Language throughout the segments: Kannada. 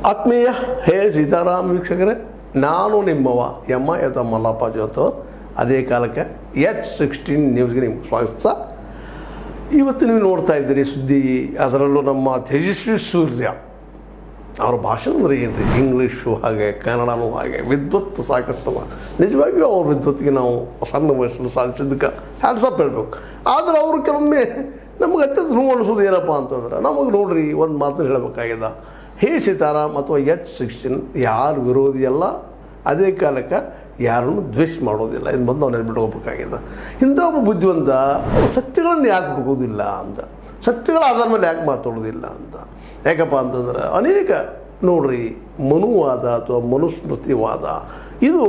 ಆತ್ಮೀಯ ಹೇ ಸೀತಾರಾಮ್ ವೀಕ್ಷಕರೇ ನಾನು ನಿಮ್ಮವ ಎಮ್ಮ ಎತ್ತ ಮಲ್ಲಪ್ಪ ಜೋತು ಅದೇ ಕಾಲಕ್ಕೆ ಎಚ್ ಸಿಕ್ಸ್ಟೀನ್ ನ್ಯೂಸ್ಗೆ ನಿಮ್ಗೆ ಸ್ವಾಗತ ಇವತ್ತು ನೀವು ನೋಡ್ತಾ ಇದ್ದೀರಿ ಸುದ್ದಿ ಅದರಲ್ಲೂ ನಮ್ಮ ತೇಜಸ್ವಿ ಸೂರ್ಯ ಅವ್ರ ಭಾಷೆ ಅಂದರೆ ಏನು ರೀ ಇಂಗ್ಲೀಷು ಹಾಗೆ ಕನ್ನಡನೂ ಹಾಗೆ ವಿದ್ವತ್ತು ಸಾಕಷ್ಟು ಅದ ನಿಜವಾಗಿಯೂ ಅವ್ರ ವಿದ್ವತ್ತಿಗೆ ನಾವು ಸಣ್ಣ ವಯಸ್ಸಲ್ಲಿ ಸಾಧಿಸಿದ್ದಕ್ಕೆ ಹ್ಯಾಂಡ್ಸಪ್ ಹೇಳಬೇಕು ಆದರೆ ಅವರು ಕೆಲವೊಮ್ಮೆ ನಮಗೆ ಅತ್ಯಂತ ನೋವು ಅನಿಸೋದು ಏನಪ್ಪ ಅಂತಂದ್ರೆ ನಮಗೆ ನೋಡ್ರಿ ಒಂದು ಮಾತನ್ನು ಹೇಳಬೇಕಾಗ್ಯದ ಹೇ ಸೀತಾರಾಮ್ ಅಥವಾ ಎಚ್ ಸಿಕ್ಸ್ಟೀನ್ ಯಾರು ವಿರೋಧಿ ಅಲ್ಲ ಅದೇ ಕಾಲಕ್ಕೆ ಯಾರನ್ನು ದ್ವೇಷ ಮಾಡೋದಿಲ್ಲ ಇದು ಬಂದು ನಾವು ನೆನ್ಬಿಟ್ಕೋಬೇಕಾಗಿದೆ ಇಂಥ ಒಬ್ಬ ಬುದ್ಧಿವಂತ ಅವ್ರು ಸತ್ಯಗಳನ್ನು ಯಾಕೆ ಹುಡುಕೋದಿಲ್ಲ ಅಂತ ಸತ್ಯಗಳ ಆಧಾರ ಮೇಲೆ ಯಾಕೆ ಮಾತಾಡೋದಿಲ್ಲ ಅಂತ ಯಾಕಪ್ಪ ಅಂತಂದ್ರೆ ಅನೇಕ ನೋಡ್ರಿ ಮನುವಾದ ಅಥವಾ ಮನುಸ್ಮೃತಿವಾದ ಇದು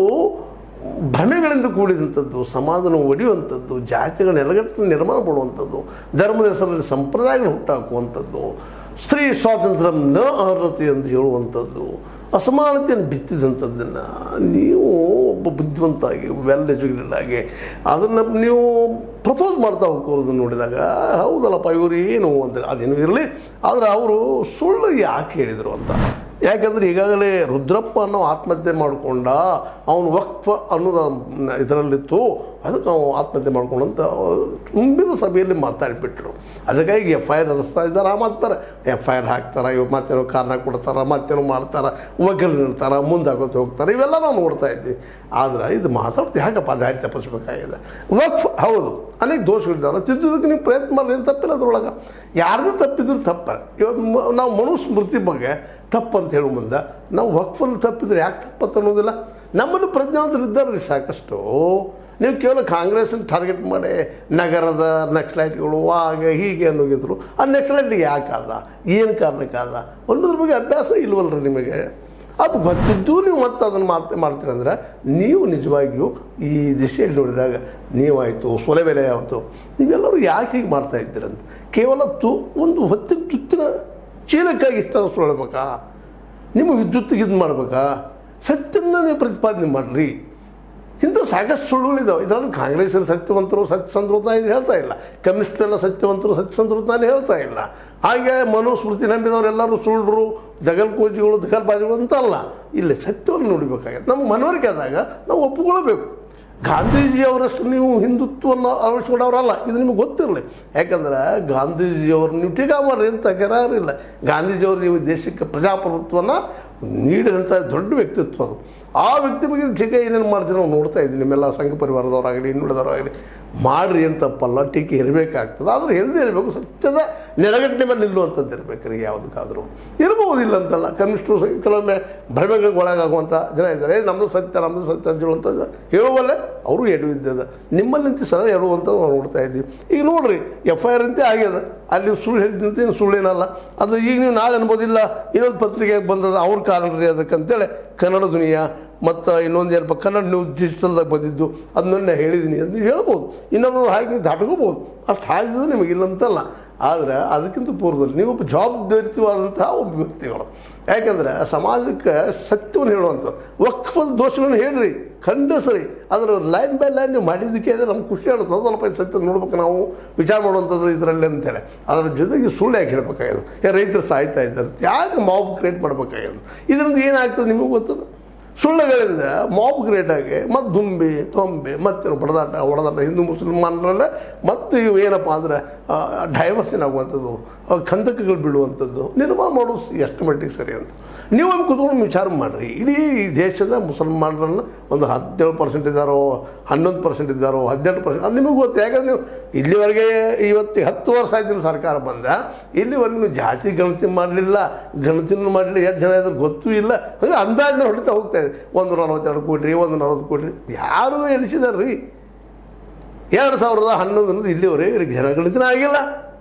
ಭ್ರಮೆಗಳಿಂದ ಕೂಡಿದಂಥದ್ದು ಸಮಾಜನ ಒಡೆಯುವಂಥದ್ದು ಜಾತಿಗಳ ನೆಲಗಟ್ಟು ನಿರ್ಮಾಣ ಮಾಡುವಂಥದ್ದು ಧರ್ಮದ ಹೆಸರಲ್ಲಿ ಸಂಪ್ರದಾಯಗಳು ಹುಟ್ಟಾಕುವಂಥದ್ದು ಸ್ತ್ರೀ ಸ್ವಾತಂತ್ರ್ಯ ನ ಅರ್ಹತೆ ಅಂತ ಹೇಳುವಂಥದ್ದು ಅಸಮಾನತೆಯನ್ನು ಬಿತ್ತಿದಂಥದ್ದನ್ನು ನೀವು ಒಬ್ಬ ಬುದ್ಧಿವಂತಾಗಿ ವೆಲ್ ಎಜುಕೇಟೆಡ್ ಆಗಿ ಅದನ್ನು ನೀವು ಪ್ರಪೋಸ್ ಮಾಡ್ತಾ ಹೋಗೋದನ್ನು ನೋಡಿದಾಗ ಹೌದಲ್ಲಪ್ಪ ಇವರು ಏನು ಅಂತ ಅದೇನು ಇರಲಿ ಆದರೆ ಅವರು ಸುಳ್ಳು ಯಾಕೆ ಹೇಳಿದರು ಅಂತ ಯಾಕಂದರೆ ಈಗಾಗಲೇ ರುದ್ರಪ್ಪ ಅನ್ನೋ ಆತ್ಮಹತ್ಯೆ ಮಾಡಿಕೊಂಡ ಅವನು ವಕ್ಫ ಅನ್ನೋದು ಇದರಲ್ಲಿತ್ತು ಅದಕ್ಕೆ ನಾವು ಆತ್ಮಹತ್ಯೆ ಮಾಡ್ಕೊಂಡಂತ ತುಂಬಿದ ಸಭೆಯಲ್ಲಿ ಮಾತಾಡಿಬಿಟ್ರು ಅದಕ್ಕಾಗಿ ಎಫ್ ಐ ಆರ್ ರಚಿಸ್ತಾ ಇದ್ದಾರೆ ಆ ಮಾತಾರ ಎಫ್ ಐ ಆರ್ ಹಾಕ್ತಾರೆ ಇವ್ ಮತ್ತೇನೋ ಕಾರಣ ಕೊಡ್ತಾರೆ ಮತ್ತೇನೋ ಮಾಡ್ತಾರೆ ವಕೀಲರು ಇರ್ತಾರೆ ಮುಂದೆ ಹಾಕೋತ ಹೋಗ್ತಾರೆ ಇವೆಲ್ಲ ನಾವು ನೋಡ್ತಾ ಇದ್ವಿ ಆದ್ರೆ ಇದು ಮಾತಾಡ್ತು ಯಾಕಪ್ಪ ದಾರಿ ತಪ್ಪಿಸ್ಬೇಕಾಗಿದೆ ವಕ್ಫ್ ಹೌದು ಅನೇಕ ದೋಷಗಳಿದ್ದಾವೆ ತಿದ್ದುದಕ್ಕೆ ನೀವು ಪ್ರಯತ್ನ ಮಾಡ್ರಿ ಏನು ತಪ್ಪಿಲ್ಲ ಅದ್ರೊಳಗೆ ಯಾರ್ದು ತಪ್ಪಿದ್ರು ತಪ್ಪ ಇವತ್ತು ಮ- ನಾವು ಮನುಸ್ಮೃತಿ ಬಗ್ಗೆ ತಪ್ಪು ಅಂತ ಹೇಳೋ ಮುಂದೆ ನಾವು ವಕ್ಫಲ್ಲಿ ತಪ್ಪಿದ್ರೆ ಯಾಕೆ ತಪ್ಪತ್ತು ಅನ್ನೋದಿಲ್ಲ ನಮ್ಮಲ್ಲಿ ಪ್ರಜ್ಞಾವಂತರು ಇದ್ದಾರೆ ರೀ ಸಾಕಷ್ಟು ನೀವು ಕೇವಲ ಕಾಂಗ್ರೆಸ್ನ ಟಾರ್ಗೆಟ್ ಮಾಡಿ ನಗರದ ನಕ್ಸಲೈಟ್ಗಳು ಹಾಗೆ ಹೀಗೆ ಅನ್ನೋಗಿದ್ರು ಆ ನಕ್ಸಲೈಟ್ಗೆ ಯಾಕಾದ ಏನು ಕಾರಣಕ್ಕಾದ ಅನ್ನೋದ್ರ ಬಗ್ಗೆ ಅಭ್ಯಾಸ ಇಲ್ವಲ್ರಿ ನಿಮಗೆ ಅದು ಗೊತ್ತಿದ್ದು ನೀವು ಮತ್ತೆ ಅದನ್ನು ಮಾತು ಮಾಡ್ತೀರಂದ್ರೆ ನೀವು ನಿಜವಾಗಿಯೂ ಈ ದಿಶೆಯಲ್ಲಿ ನೋಡಿದಾಗ ನೀವಾಯಿತು ಸೊಲೆಬೆಲೆ ಆಯಿತು ನೀವೆಲ್ಲರೂ ಯಾಕೆ ಹೀಗೆ ಮಾಡ್ತಾ ಇದ್ದೀರಂತ ಕೇವಲ ತು ಒಂದು ಹೊತ್ತಿನ ತುತ್ತಿನ ಚೀಲಕ್ಕಾಗಿ ಇಷ್ಟ ಸುಳ್ಬೇಕಾ ನಿಮ್ಮ ವಿದ್ಯುತ್ತಿಗೆ ಇದು ಮಾಡ್ಬೇಕಾ ಸತ್ಯನ ನೀವು ಪ್ರತಿಪಾದನೆ ಮಾಡಿರಿ ಇಂಥ ಸಾಕಷ್ಟು ಸುಳ್ಳುಗಳಿದ್ದಾವೆ ಇದರಲ್ಲಿ ಕಾಂಗ್ರೆಸ್ಸಲ್ಲಿ ಸತ್ಯವಂತರು ಸತ್ಯಸಂಧರು ಅಂತ ನಾನು ಹೇಳ್ತಾ ಇಲ್ಲ ಕಮ್ಯುನಿಸ್ಟರೆಲ್ಲ ಸತ್ಯವಂತರು ಸತ್ಯಸಂಧರು ಅಂತ ನಾನು ಹೇಳ್ತಾ ಇಲ್ಲ ಹಾಗೆ ಮನುಸ್ಮೃತಿ ನಂಬಿದವರೆಲ್ಲರೂ ಸುಳ್ಳರು ದಗಲ್ಕೋಜಿಗಳು ದಗಲ್ಬಾಜಿಗಳು ಅಂತ ಅಲ್ಲ ಇಲ್ಲಿ ಸತ್ಯವನ್ನು ನೋಡಬೇಕಾಗತ್ತೆ ನಮ್ಗೆ ಮನವರಿಕೆ ಆದಾಗ ನಾವು ಒಪ್ಪಿಕೊಳ್ಬೇಕು ಗಾಂಧೀಜಿಯವರಷ್ಟು ನೀವು ಹಿಂದುತ್ವವನ್ನು ಅಳವಡಿಸ್ಕೊಂಡವರಲ್ಲ ಇದು ನಿಮಗೆ ಗೊತ್ತಿರಲಿ ಯಾಕಂದ್ರೆ ಗಾಂಧೀಜಿಯವರು ನೀವು ಟೀಕಾ ಮಾಡ್ರಿ ಅಂತ ಕೆರಾರಿಲ್ಲ ಗಾಂಧೀಜಿಯವರು ನೀವು ದೇಶಕ್ಕೆ ಪ್ರಜಾಪ್ರಭುತ್ವವನ್ನು ನೀಡಿದಂಥ ದೊಡ್ಡ ವ್ಯಕ್ತಿತ್ವ ಅದು ಆ ವ್ಯಕ್ತಿ ಬಗ್ಗೆ ಟೀಕೆ ಏನೇನು ಮಾಡ್ತೀವಿ ನಾವು ನೋಡ್ತಾ ಇದ್ದೀವಿ ನಿಮ್ಮೆಲ್ಲ ಸಂಘ ಪರಿವಾರದವರಾಗಲಿ ಇನ್ನುಳಿದವರಾಗಲಿ ಮಾಡ್ರಿ ಅಂತ ತಪ್ಪಲ್ಲ ಟೀಕೆ ಇರಬೇಕಾಗ್ತದೆ ಆದರೆ ಎಲ್ಲದೇ ಇರಬೇಕು ಸತ್ಯದ ನೆಲಗಟ್ಟಿನ ಮೇಲೆ ನಿಲ್ಲುವಂಥದ್ದು ಇರಬೇಕು ರೀ ಯಾವುದಕ್ಕಾದರೂ ಇರಬಹುದಿಲ್ಲ ಅಂತಲ್ಲ ಕನಿಷ್ಠರು ಸ- ಕೆಲವೊಮ್ಮೆ ಭ್ರಮೆಗಳಿಗೆ ಒಳಗಾಗುವಂಥ ಜನ ಇದ್ದಾರೆ "ಏ, ನಮ್ಮದು ಸತ್ಯ ನಮ್ಮದು ಸತ್ಯ ಅಂತ ಹೇಳುವಂಥದ್ದು ಹೇಳುವಲ್ಲೇ ಅವರು ಎಡುವಿದ್ದದ ನಿಮ್ಮಲ್ಲಿ ನಿಂತು ಸದಾ ಹೇಳುವಂಥ ನಾವು ನೋಡ್ತಾ ಇದ್ದೀವಿ ಈಗ ನೋಡ್ರಿ ಎಫ್ ಐ ಆರ್ ಅಂತೆ ಆಗ್ಯದ ಅಲ್ಲಿ ಸುಳ್ಳು ಹೇಳಿದಂತೆ ಏನು ಸುಳ್ಳೇನಲ್ಲ ಅದು ಈಗ ನೀವು ನಾಳೆ ಅನ್ಬೋದಿಲ್ಲ ಇನ್ನೊಂದು ಪತ್ರಿಕೆಗೆ ಬಂದದ ಅವ್ರ ಕಾರಣ ರೀ ಅದಕ್ಕಂತೇಳಿ ಕನ್ನಡ ದುನಿಯಾ ಮತ್ತು ಇನ್ನೊಂದು ಏನಪ್ಪ ಕನ್ನಡ ನ್ಯೂಸ್ ಡಿಜಿಟಲ್ದಾಗ ಬಂದಿದ್ದು ಅದನ್ನ ಹೇಳಿದ್ದೀನಿ ಅಂತ ನೀವು ಹೇಳ್ಬೋದು ಇನ್ನೊಬ್ಬರು ಹಾಗೆ ನೀವು ದಾಟ್ಕೋಬೋದು ಅಷ್ಟು ಹಾಕಿದ್ರೆ ನಿಮಗಿಲ್ಲ ಅಂತಲ್ಲ ಆದರೆ ಅದಕ್ಕಿಂತ ಪೂರ್ವದಲ್ಲಿ ನೀವು ಒಬ್ಬ ಜವಾಬ್ದಾರಿತವಾದಂತಹ ಒಬ್ಬ ವ್ಯಕ್ತಿಗಳು ಯಾಕಂದರೆ ಸಮಾಜಕ್ಕೆ ಸತ್ಯವನ್ನು ಹೇಳುವಂಥ ವಕ್ಫದ ದೋಷಗಳನ್ನು ಹೇಳ್ರಿ ಖಂಡಿಸ್ರಿ ಅದರ ಲೈನ್ ಬೈ ಲೈನ್ ನೀವು ಮಾಡಿದ್ದಕ್ಕೆ ಆದರೆ ನಮ್ಗೆ ಖುಷಿ ಅನಿಸ್ತದೆ ಸ್ವಲ್ಪ ಈ ಸತ್ಯ ನೋಡ್ಬೇಕು ನಾವು ವಿಚಾರ ಮಾಡುವಂಥದ್ದು ಇದರಲ್ಲಿ ಅಂತೇಳಿ ಅದರ ಜೊತೆಗೆ ಸುಳ್ಳು ಯಾಕೆ ಹೇಳಬೇಕಾಗ್ಯದು ಏ ರೈತರು ಸಾಯ್ತಾ ಇದ್ದಾರೆ ಯಾಕೆ ಮಾಬ್ ಕ್ರಿಯೇಟ್ ಮಾಡಬೇಕಾಗ್ಯದು ಇದರಿಂದ ಏನಾಗ್ತದೆ ನಿಮಗೆ ಗೊತ್ತದ ಸುಳ್ಳುಗಳಿಂದ ಮಾಬ್ ಕ್ರಿಯೇಟ್ ಆಗಿ ಮತ್ತು ದುಂಬಿ ತೊಂಬೆ ಮತ್ತೇನು ಬಡದಾಟ ಹೊಡೆದಾಟ ಹಿಂದೂ ಮುಸಲ್ಮಾನರಲ್ಲೇ ಮತ್ತು ಇವು ಏನಪ್ಪ ಅಂದರೆ ಡೈವರ್ಷನ್ ಆಗುವಂಥದ್ದು ಆ, ಕಂದಕಗಳು ಬೀಳುವಂಥದ್ದು ನಿರ್ಮಾಣ ಮಾಡೋದು ಎಷ್ಟು ಮಟ್ಟಿಗೆ ಸರಿ ಅಂತ ನೀವು ಒಂದು ಕುತ್ಕೊಂಡು ವಿಚಾರ ಮಾಡಿರಿ ಇಡೀ ಈ ದೇಶದ ಮುಸಲ್ಮಾನರನ್ನ ಒಂದು ಹದಿನೇಳು ಪರ್ಸೆಂಟ್ ಇದ್ದಾರೋ ಹನ್ನೊಂದು ಪರ್ಸೆಂಟ್ ಇದ್ದಾರೋ ಹದಿನೆಂಟು ಪರ್ಸೆಂಟ್ ಅದು ನಿಮಗೆ ಗೊತ್ತು ಯಾಕಂದ್ರೆ ನೀವು ಇಲ್ಲಿವರೆಗೆ ಇವತ್ತು ಹತ್ತು ವರ್ಷ ಆಯ್ತು ಸರ್ಕಾರ ಬಂದ ಇಲ್ಲಿವರೆಗೂ ನೀವು ಜಾತಿ ಗಣತಿ ಮಾಡಲಿಲ್ಲ ಗಣತಿನೂ ಮಾಡಲಿಲ್ಲ ಎಷ್ಟು ಜನ ಇದ್ರೆ ಗೊತ್ತೂ ಇಲ್ಲ ಹಂಗೆ ಅಂದಾಜಿನ ಹೊಡಿತಾ ಹೋಗ್ತಾ ಇದೆ ಒಂದು ನಲವತ್ತೆರಡು ಕೋಟಿ ಒಂದು ನಲವತ್ತು ಕೋಟಿ ಯಾರು ಎಣಿಸಿದಾರೆ ರೀ ಎರಡು ಸಾವಿರದ ಹನ್ನೊಂದರಿಂದ ಇಲ್ಲಿವರೆಗೆ ಇವ್ರಿಗೆ ಜನಗಣತಿನ ಆಗಿಲ್ಲ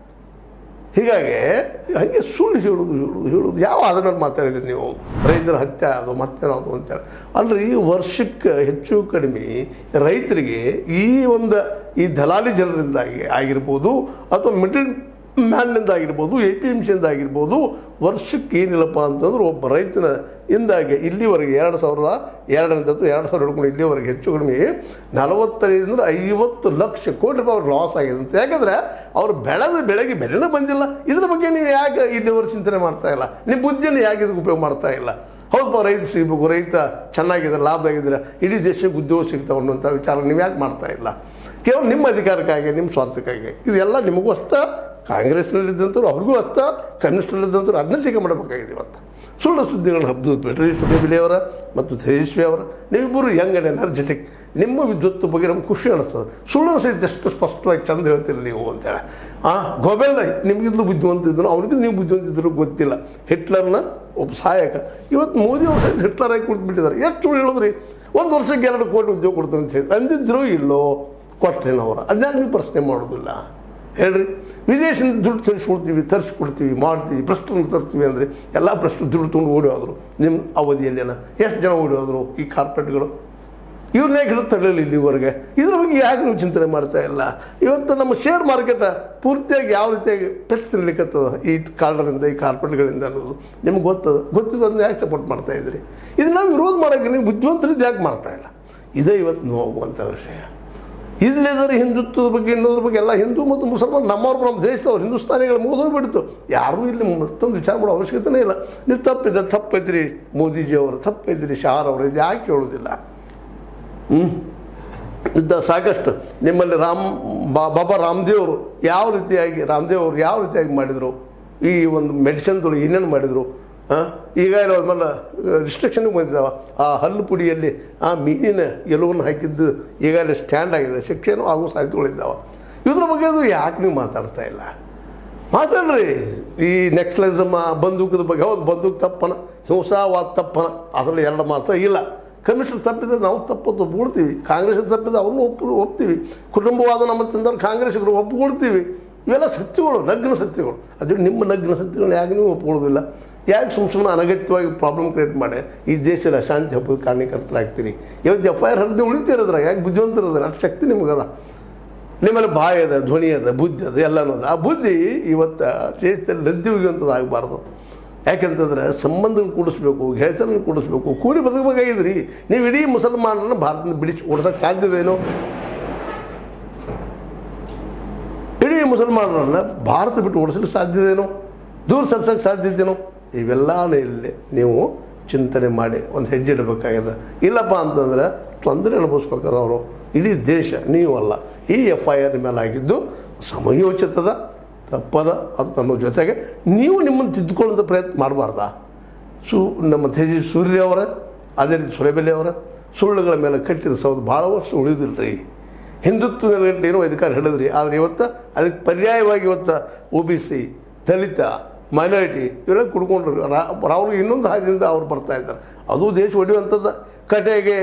ಹೀಗಾಗಿ ಹಾಗೆ ಸುಳ್ಳು ಹೇಳೋದು ಹೇಳೋದು ಹೇಳೋದು ಯಾವ ಆಧಾರ ಮೇಲೆ ಮಾತಾಡಿದ್ರಿ ನೀವು ರೈತರ ಹತ್ಯೆ ಅದು ಮತ್ತೇನದು ಅಂತೇಳಿ ಅಲ್ರಿ ವರ್ಷಕ್ಕೆ ಹೆಚ್ಚು ಕಡಿಮೆ ರೈತರಿಗೆ ಈ ಒಂದು ಈ ದಲಾಲಿ ಜನರಿಂದಾಗಿ ಆಗಿರ್ಬೋದು ಅಥವಾ ಮಿಡಲ್ ಮ್ಯಾಲಿನಿಂದ ಆಗಿರ್ಬೋದು ಎ ಪಿ ಎಮ್ ಸಿಯಿಂದ ಆಗಿರ್ಬೋದು ವರ್ಷಕ್ಕೆ ಏನಿಲ್ಲಪ್ಪ ಅಂತಂದ್ರೆ ಒಬ್ಬ ರೈತನ ಇಂದಾಗೆ ಇಲ್ಲಿವರೆಗೆ ಎರಡು ಸಾವಿರದ ಎರಡರಿಂದ ಎರಡು ಸಾವಿರ ಹಿಡ್ಕೊಂಡು ಇಲ್ಲಿವರೆಗೆ ಹೆಚ್ಚು ಕಡಿಮೆ ನಲವತ್ತೈದರಿಂದ ಐವತ್ತು ಲಕ್ಷ ಕೋಟಿ ರೂಪಾಯಿ ಅವ್ರಿಗೆ ಲಾಸ್ ಆಗಿದೆ ಅಂತ ಯಾಕಂದರೆ ಅವ್ರು ಬೆಳೆದ ಬೆಳೆಗೆ ಬೆಲೆನೇ ಬಂದಿಲ್ಲ ಇದ್ರ ಬಗ್ಗೆ ನೀವು ಯಾಕೆ ಇಲ್ಲಿವರೆಗೆ ಚಿಂತನೆ ಮಾಡ್ತಾ ಇಲ್ಲ ನಿಮ್ಮ ಬುದ್ಧಿಯನ್ನು ಯಾಕೆ ಇದಕ್ಕೆ ಉಪಯೋಗ ಮಾಡ್ತಾ ಇಲ್ಲ ಹೌದಪ್ಪ ರೈತ ಸಿಗಬೇಕು ರೈತ ಚೆನ್ನಾಗಿದೆ ಲಾಭದಾಗಿದ್ರೆ ಇಡೀ ದೇಶಕ್ಕೆ ಉದ್ಯೋಗ ಸಿಗ್ತಾವೆ ಅನ್ನುವಂಥ ವಿಚಾರ ನೀವು ಯಾಕೆ ಮಾಡ್ತಾ ಇಲ್ಲ ಕೇವಲ ನಿಮ್ಮ ಅಧಿಕಾರಕ್ಕಾಗಿ ನಿಮ್ಮ ಸ್ವಾರ್ಥಕ್ಕಾಗಿ ಇದೆಲ್ಲ ನಿಮಗೂ ಅಷ್ಟ ಕಾಂಗ್ರೆಸ್ನಲ್ಲಿದ್ದಂಥವ್ರು ಅವ್ರಿಗೂ ಅಷ್ಟ ಕಮ್ಯುನಿಸ್ಟ್ನಲ್ಲಿದ್ದಂಥವ್ರು ಅದನ್ನ ಟೀಕೆ ಮಾಡಬೇಕಾಗಿದೆ ಇವತ್ತು ಸುಳ್ಳು ಸುದ್ದಿಗಳನ್ನ ಹಬ್ಬದ ಬಿಟ್ಟರೆ ಸುರೇಬಿಲಿ ಅವರ ಮತ್ತು ತೇಜಸ್ವಿ ಅವರ ನೀವಿಬ್ಬರು ಯಂಗ್ ಆ್ಯಂಡ್ ಎನರ್ಜೆಟಿಕ್ ನಿಮ್ಮ ವಿದ್ಯುತ್ ಬಗ್ಗೆ ನಮ್ಗೆ ಖುಷಿ ಅನಿಸ್ತದೆ ಸುಳ್ಳು ಸಹಿತ ಎಷ್ಟು ಸ್ಪಷ್ಟವಾಗಿ ಚಂದ ಹೇಳ್ತೀರಿ ನೀವು ಅಂತೇಳಿ ಆ ಗೊಬೆಲ್ಲ ನಿಮಗಿಂತಲೂ ಬುದ್ಧಿವಂತ ಇದ್ರು ಅವನಿಗಿಂತ ನೀವು ಬುದ್ಧಿವಂತ ಇದ್ರು ಗೊತ್ತಿಲ್ಲ ಹಿಟ್ಲರ್ನ ಒಬ್ಬ ಸಹಾಯಕ ಇವತ್ತು ಮೋದಿ ಅವರು ಸಹಿತ ಹಿಟ್ಲರ್ ಆಗಿ ಕುಳಿತುಬಿಟ್ಟಿದ್ದಾರೆ ಎಷ್ಟು ಸುಳ್ಳು ಹೇಳಿದ್ರಿ ಒಂದು ವರ್ಷಕ್ಕೆ ಎರಡು ಕೋಟಿ ಉದ್ಯೋಗ ಕೊಡ್ತಾರೆ ಅಂತ ಹೇಳಿ ಅಂದಿದ್ರು ಇಲ್ಲೋ ಕೊಟ್ರೇನವರು ಅದನ್ನ ನೀವು ಪ್ರಶ್ನೆ ಮಾಡೋದಿಲ್ಲ ಹೇಳ್ರಿ ವಿದೇಶದಿಂದ ದುಡ್ಡು ತರಿಸ್ಕೊಡ್ತೀವಿ ತರಿಸ್ಕೊಡ್ತೀವಿ ಮಾಡ್ತೀವಿ ಭ್ರಷ್ಟರನ್ನು ತರ್ತೀವಿ ಅಂದರೆ ಎಲ್ಲ ಭ್ರಷ್ಟರು ದುಡ್ಡು ತೊಗೊಂಡು ಓಡಿ ಹೋದರು ನಿಮ್ಮ ಅವಧಿಯಲ್ಲೇನ ಎಷ್ಟು ಜನ ಓಡಿ ಹೋದರು ಈ ಕಾರ್ಪೊರೇಟ್ಗಳು ಇವ್ರನ್ನ ಯಾಕೆ ತರಲಿಲ್ಲ ಇಲ್ಲಿವರೆಗೆ ಇದ್ರ ಬಗ್ಗೆ ಯಾಕೆ ನೀವು ಚಿಂತನೆ ಮಾಡ್ತಾ ಇಲ್ಲ ಇವತ್ತು ನಮ್ಮ ಶೇರ್ ಮಾರ್ಕೆಟ ಪೂರ್ತಿಯಾಗಿ ಯಾವ ರೀತಿಯಾಗಿ ಪೆಟ್ಟು ತಿನ್ಲಿಕ್ಕತ್ತದ ಈ ಕಾರಣದಿಂದ ಈ ಕಾರ್ಪೊರೇಟ್ಗಳಿಂದ ಅನ್ನೋದು ನಿಮ್ಗೆ ಗೊತ್ತದ ಗೊತ್ತಿದ್ದು ಅದನ್ನ ಯಾಕೆ ಸಪೋರ್ಟ್ ಮಾಡ್ತಾ ಇದ್ರಿ ಇದನ್ನ ನಾವು ವಿರೋಧ ಮಾಡೋಕ್ಕೆ ನೀವು ಬುದ್ಧಿವಂತರಿದ್ದು ಯಾಕೆ ಮಾಡ್ತಾ ಇಲ್ಲ ಇದೇ ಇವತ್ತು ನೋವುವಂಥ ವಿಷಯ ಇಲ್ಲದರ ಹಿಂದುತ್ವದ ಬಗ್ಗೆ ಇನ್ನೋದ್ರ ಬಗ್ಗೆ ಎಲ್ಲ ಹಿಂದೂ ಮತ್ತು ಮುಸಲ್ಮಾನ್ ನಮ್ಮವ್ರು ನಮ್ಮ ದೇಶದವ್ರು ಹಿಂದೂಸ್ತಾನಿಗಳು ಮುಗಿದೋಗ್ಬಿಡ್ತು ಯಾರೂ ಇಲ್ಲಿ ಮತ್ತೊಂದು ವಿಚಾರ ಮಾಡೋ ಅವಶ್ಯಕತೆನೇ ಇಲ್ಲ ನೀವು ತಪ್ಪಿದೆ ತಪ್ಪೈತ್ರಿ ಮೋದಿಜಿಯವರು ತಪ್ಪೈತ್ರಿ ಶಾರ್ ಅವರು ಇದು ಯಾಕೆ ಹೇಳೋದಿಲ್ಲ ಹ್ಞೂ ಇದ್ದ ಸಾಕಷ್ಟು ನಿಮ್ಮಲ್ಲಿ ರಾಮ್ ಬಾ ಬಾಬಾ ರಾಮದೇವರು ಯಾವ ರೀತಿಯಾಗಿ ರಾಮದೇವ್ ಅವರು ಯಾವ ರೀತಿಯಾಗಿ ಮಾಡಿದರು ಈ ಒಂದು ಮೆಡಿಸಿನ್ಗಳು ಏನೇನು ಮಾಡಿದರು ಹಾಂ ಈಗ ಆಮೇಲೆ ರಿಸ್ಟ್ರಿಕ್ಷನ್ಗೆ ಬಂದಿದ್ದಾವ ಆ ಹಲ್ಲು ಪುಡಿಯಲ್ಲಿ ಆ ಮೀನಿನ ಎಲುವನ್ನು ಹಾಕಿದ್ದು ಈಗಾಗಲೇ ಸ್ಟ್ಯಾಂಡ್ ಆಗಿದೆ ಶಿಕ್ಷೆನೂ ಆಗೋ ಸಾಧ್ಯತೆಗಳಿದ್ದಾವೆ ಇದ್ರ ಬಗ್ಗೆ ಅದು ಯಾಕೆ ನೀವು ಮಾತಾಡ್ತಾ ಇಲ್ಲ ಮಾತಾಡ್ರಿ ಈ ನೆಕ್ಸ್ಟ್ಲಿಸಮ್ ಬಂದೂಕದ ಬಗ್ಗೆ ಹೌದು ಬಂದೂಕ್ ತಪ್ಪನ ಹಿಂಸಾವಾದ ತಪ್ಪನ ಅದರಲ್ಲಿ ಎರಡು ಮಾತ್ರ ಇಲ್ಲ ಕಮಿಷನ್ ತಪ್ಪಿದ್ರೆ ನಾವು ತಪ್ಪತ್ತು ಒಪ್ಕೊಳ್ತೀವಿ ಕಾಂಗ್ರೆಸ್ ತಪ್ಪಿದ್ರೆ ಅವ್ರನ್ನೂ ಒಪ್ಪು ಒಪ್ತೀವಿ ಕುಟುಂಬವಾದ ನಮ್ಮ ತಂದವ್ರು ಕಾಂಗ್ರೆಸ್ಗರು ಒಪ್ಕೊಳ್ತೀವಿ ಇವೆಲ್ಲ ಸತ್ಯಗಳು ನಗ್ನ ಸತ್ಯಗಳು ಅದು ನಿಮ್ಮ ನಗ್ನ ಸತ್ಯಗಳು ಯಾಕೆ ನೀವು ಒಪ್ಕೊಳ್ಳೋದಿಲ್ಲ ಯಾಕೆ ಸುಮ್ಮ ಸುಮ್ಮನೆ ಅನಗತ್ಯವಾಗಿ ಪ್ರಾಬ್ಲಮ್ ಕ್ರಿಯೇಟ್ ಮಾಡಿ ಈ ದೇಶದ ಅಶಾಂತಿ ಹಬ್ಬದ ಕಾರಣೀಕರ್ತರಾಗ್ತೀರಿ ಇವತ್ತು ಎಫ್ ಐ ಆರ್ ಹರಿದು ಉಳಿತಿರೋದ್ರ ಯಾಕೆ ಬುದ್ಧಿವಂತರದ್ರ ಅಷ್ಟು ಶಕ್ತಿ ನಿಮಗದ ನಿಮ್ಮಲ್ಲಿ ಬಾಯಿ ಅದ ಧ್ವನಿ ಅದ ಬುದ್ಧಿ ಅದ ಎಲ್ಲನೂ ಅದ ಆ ಬುದ್ಧಿ ಇವತ್ತು ದೇಶದಲ್ಲಿ ಲದ್ದಿ ಒಗೆಯುವಂಥದ್ದು ಆಗಬಾರ್ದು ಯಾಕೆಂತಂದ್ರೆ ಸಂಬಂಧ ಕೂಡಿಸ್ಬೇಕು ಗೆಳೆತನ ಕೂಡಿಸ್ಬೇಕು ಕೂಡಿ ಬದುಕಬೇಕಾಗಿದ್ರಿ ನೀವು ಇಡೀ ಮುಸಲ್ಮಾನರನ್ನ ಭಾರತದಿಂದ ಬಿಡಿಸಿ ಓಡಿಸೋಕೆ ಸಾಧ್ಯದೇನೋ ಇಡೀ ಮುಸಲ್ಮಾನರನ್ನ ಭಾರತ ಬಿಟ್ಟು ಓಡಿಸಲಿಕ್ಕೆ ಸಾಧ್ಯದೇನೋ ದೂರ ಸರ್ಸೋಕ್ಕೆ ಸಾಧ್ಯತೆನೋ ಇವೆಲ್ಲನೂ ಇಲ್ಲಿ ನೀವು ಚಿಂತನೆ ಮಾಡಿ ಒಂದು ಹೆಜ್ಜೆ ಇಡಬೇಕಾಗಿದೆ ಇಲ್ಲಪ್ಪ ಅಂತಂದ್ರೆ ತೊಂದರೆ ಅನುಭವಿಸ್ಬೇಕಾದವರು ಇಡೀ ದೇಶ ನೀವಲ್ಲ ಈ ಎಫ್ ಐ ಆರ್ ಮೇಲೆ ಆಗಿದ್ದು ಸಮಯೋಚಿತದ ತಪ್ಪದ ಅಂತ ಅನ್ನೋ ಜೊತೆಗೆ ನೀವು ನಿಮ್ಮನ್ನು ತಿದ್ದುಕೊಳ್ಳುವಂಥ ಪ್ರಯತ್ನ ಮಾಡಬಾರ್ದಾ ಸು ನಮ್ಮ ತೇಜಸ್ವಿ ಸೂರ್ಯ ಅವರ ಅದೇ ರೀತಿ ಸುರೇಬೆಲೆ ಅವರ ಸುಳ್ಳುಗಳ ಮೇಲೆ ಕಟ್ಟಿದ ಸೌದು ಭಾಳ ವರ್ಷ ಉಳಿದಿಲ್ಲ ರೀ ಹಿಂದುತ್ವ ನೆಲೆಗಟ್ಟು ಏನೋ ಅಧಿಕಾರ ಹೇಳಿದ್ರಿ ಆದರೆ ಇವತ್ತು ಅದಕ್ಕೆ ಪರ್ಯಾಯವಾಗಿ ಇವತ್ತು O B C Dalit minority ಇವರೆಲ್ಲ ಕುಡ್ಕೊಂಡ್ರು ರಾ ರಾಹುಲ್ ಇನ್ನೊಂದು ಹಾದಿಯಿಂದ ಅವ್ರು ಬರ್ತಾ ಇದ್ದಾರೆ ಅದು ದೇಶ ಹೊಡೆಯುವಂಥದ್ದು ಕಟೆಗೆ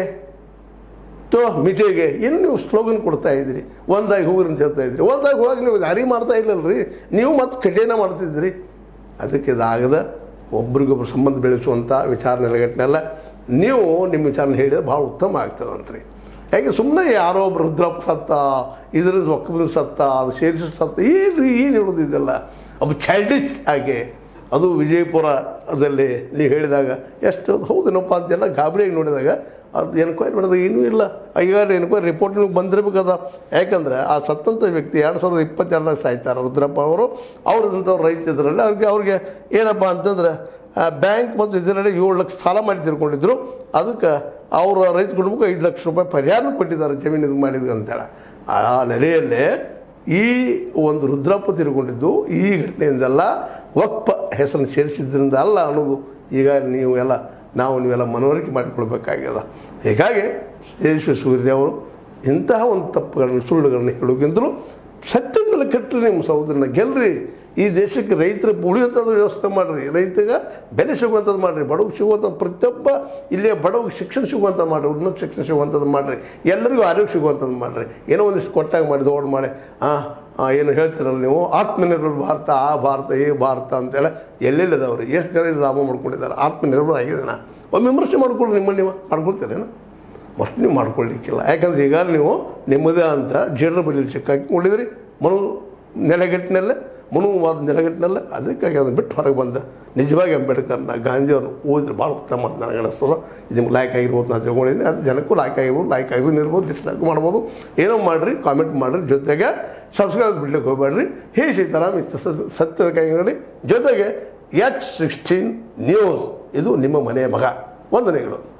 ತೋ ಮಿಟೆಗೆ ಏನು ನೀವು ಸ್ಲೋಗನ್ ಕೊಡ್ತಾ ಇದ್ದೀರಿ ಒಂದಾಗಿ ಹೋಗ್ರಿ ಅಂತ ಹೇಳ್ತಾ ಇದ್ರಿ ಒಂದಾಗಿ ಹೋಗಿ ನೀವು ದಾರಿ ಮಾಡ್ತಾ ಇಲ್ಲಲ್ರಿ ನೀವು ಮತ್ತೆ ಕಠಿಣ ಮಾಡ್ತಿದ್ರಿ ಅದಕ್ಕೆ ಇದಾಗದ ಒಬ್ರಿಗೊಬ್ರು ಸಂಬಂಧ ಬೆಳೆಸುವಂಥ ವಿಚಾರ ನೆಲೆಗಟ್ಟಿನೆಲ್ಲ ನೀವು ನಿಮ್ಮ ವಿಚಾರನ ಹೇಳಿದ್ರೆ ಭಾಳ ಉತ್ತಮ ಆಗ್ತದಂತ್ರಿ ಯಾಕೆ ಸುಮ್ಮನೆ ಯಾರೋ ಒಬ್ರು ರುದ್ರಪ್ಪ ಸತ್ತ ಇದರಿಂದ ಒಕ್ಕಬಿನ ಸತ್ತ ಅದು ಸೇರಿಸಿ ಸತ್ತ ಏನು ರೀ ಏನು ಹೇಳೋದು ಇದೆಲ್ಲ ಒಬ್ಬ ಚೈಲ್ಡಿಶ್ ಆಗಿ ಅದು ವಿಜಯಪುರದಲ್ಲಿ ನೀವು ಹೇಳಿದಾಗ ಎಷ್ಟು ಹೌದೇನಪ್ಪ ಅಂತೆಲ್ಲ ಗಾಬರಿಯಾಗಿ ನೋಡಿದಾಗ ಅದು ಎನ್ಕ್ವೈರಿ ಮಾಡಿದಾಗ ಏನೂ ಇಲ್ಲ ಈಗ ಎನ್ಕ್ವೈರಿ ರಿಪೋರ್ಟ್ ನಿಮಗೆ ಬಂದಿರಬೇಕದ ಯಾಕಂದರೆ ಆ ಸತ್ತಂಥ ವ್ಯಕ್ತಿ ಎರಡು ಸಾವಿರದ ಇಪ್ಪತ್ತೆರಡರಾಗ ಸಾಯ್ತಾರೆ ರುದ್ರಪ್ಪ ಅವರು ಅವ್ರದಂಥವ್ರು ರೈತ ಇದರಲ್ಲಿ ಅವ್ರಿಗೆ ಅವ್ರಿಗೆ ಏನಪ್ಪ ಅಂತಂದ್ರೆ ಬ್ಯಾಂಕ್ ಮತ್ತು ಇದರಲ್ಲಿ ಏಳು ಲಕ್ಷ ಸಾಲ ಮಾಡಿ ತಿರ್ಕೊಂಡಿದ್ರು ಅದಕ್ಕೆ ಅವರ ರೈತ ಕುಟುಂಬಕ್ಕೆ ಐದು ಲಕ್ಷ ರೂಪಾಯಿ ಪರಿಹಾರ ಕೊಟ್ಟಿದ್ದಾರೆ ಜಮೀನು ಇದು ಮಾಡಿದ್ವಿ ಅಂತೇಳಿ ಆ ನೆಲೆಯಲ್ಲೇ ಈ ಒಂದು ರುದ್ರಪ್ಪ ತಿರುಗೊಂಡಿದ್ದು ಈ ಘಟನೆಯಿಂದಲ್ಲ ಒಪ್ಪ ಹೆಸರನ್ನು ಸೇರಿಸಿದ್ರಿಂದ ಅಲ್ಲ ಅನ್ನೋದು ಈಗ ನೀವು ಎಲ್ಲ ನಾವು ನೀವೆಲ್ಲ ಮನವರಿಕೆ ಮಾಡಿಕೊಳ್ಬೇಕಾಗ್ಯದ ಹೀಗಾಗಿ ತೇಜಸ್ವಿ ಸೂರ್ಯ ಅವರು ಇಂತಹ ಒಂದು ತಪ್ಪುಗಳನ್ನು ಸುಳ್ಳುಗಳನ್ನು ಹೇಳೋಕ್ಕಿಂತಲೂ ಸತ್ಯದ ಮೇಲೆ ಕಟ್ಟರಿ ನಿಮ್ಮ ಸಹೋದರನ ಗೆಲ್ರಿ ಈ ದೇಶಕ್ಕೆ ರೈತರ ಉಳಿಯುವಂಥದ್ದು ವ್ಯವಸ್ಥೆ ಮಾಡಿರಿ ರೈತಗೆ ಬೆಲೆ ಸಿಗುವಂಥದ್ದು ಮಾಡಿರಿ ಬಡವ್ಗೆ ಸಿಗುವಂಥ ಪ್ರತಿಯೊಬ್ಬ ಇಲ್ಲಿಯ ಬಡವ್ಗೆ ಶಿಕ್ಷಣ ಸಿಗುವಂಥದ್ದು ಮಾಡಿರಿ ಉನ್ನತ ಶಿಕ್ಷಣ ಸಿಗುವಂಥದ್ದು ಮಾಡಿರಿ ಎಲ್ಲರಿಗೂ ಆರೋಗ್ಯ ಸಿಗುವಂಥದ್ದು ಮಾಡಿರಿ ಏನೋ ಒಂದಿಷ್ಟು ಕೊಟ್ಟಾಗ ಮಾಡಿ ದೊಡ್ಡ ಮಾಡಿ ಆ ಏನು ಹೇಳ್ತಿರಲ್ಲ ನೀವು ಆತ್ಮನಿರ್ಭರ ಭಾರತ ಆ ಭಾರತ ಈ ಭಾರತ ಅಂತೇಳಿ ಎಲ್ಲೆಲ್ಲಿದಾವ್ರಿ ಎಷ್ಟು ಜನ ಇದು ಲಾಭ ಮಾಡ್ಕೊಂಡಿದ್ದಾರೆ ಆತ್ಮನಿರ್ಭರ ಆಗಿದ್ದಾನ ಒಂದು ವಿಮರ್ಶೆ ಮಾಡ್ಕೊಳ್ರಿ ನಿಮ್ಮನ್ನು ನೀವು ಮಾಡ್ಕೊಳ್ತೀರೇನು ಅಷ್ಟು ನೀವು ಮಾಡ್ಕೊಳ್ಳಿಕ್ಕಿಲ್ಲ ಯಾಕಂದ್ರೆ ಈಗ ನೀವು ನಿಮ್ಮದೇ ಅಂತ ಜೀರ್ಣ ಬರಲಿ ಸಿಕ್ಕಾಕಿಕೊಂಡಿದ್ರಿ ಮನು ನೆಲೆಗಟ್ಟಿನಲ್ಲೇ ಮನುವಾದ ನೆಲಗಟ್ಟಿನಲ್ಲ ಅದಕ್ಕಾಗಿ ಅದನ್ನು ಬಿಟ್ಟು ಹೊರಗೆ ಬಂದ ನಿಜವಾಗಿ ಅಂಬೇಡ್ಕರ್ನ ಗಾಂಧಿಯವ್ರನ್ನ ಓದಿದ್ರೆ ಭಾಳ ಉತ್ತಮ ಅಂತ ನನಗೆ ಅನಿಸ್ತದೆ ಇದು ನಿಮ್ಗೆ ಲೈಕ್ ಆಗಿರ್ಬೋದು ನಾನು ತಿಳ್ಕೊಂಡಿದ್ದೀನಿ ಅದು ಜನಕ್ಕೂ ಲೈಕ್ ಆಗಿರ್ಬೋದು ಲೈಕ್ ಆಗಿದ್ದು ಇರ್ಬೋದು ಡಿಸ್ಲೈಕ್ ಮಾಡ್ಬೋದು ಏನೋ ಮಾಡಿರಿ ಕಾಮೆಂಟ್ ಮಾಡಿರಿ ಜೊತೆಗೆ ಸಬ್ಸ್ಕ್ರೈಬ್ ಬಿಡ್ಲಿಕ್ಕೆ ಹೋಗ್ಬೇಡ್ರಿ ಹೇ ಸೀತಾರಾಮ್ ಇಷ್ಟು ಸತ್ಯ- ಸತ್ಯದ ಕೈಗಡಿ ಜೊತೆಗೆ ಎಚ್ ಸಿಕ್ಸ್ಟೀನ್ ನ್ಯೂಸ್ ಇದು ನಿಮ್ಮ ಮನೆಯ ಮಗ ವಂದನೆಗಳು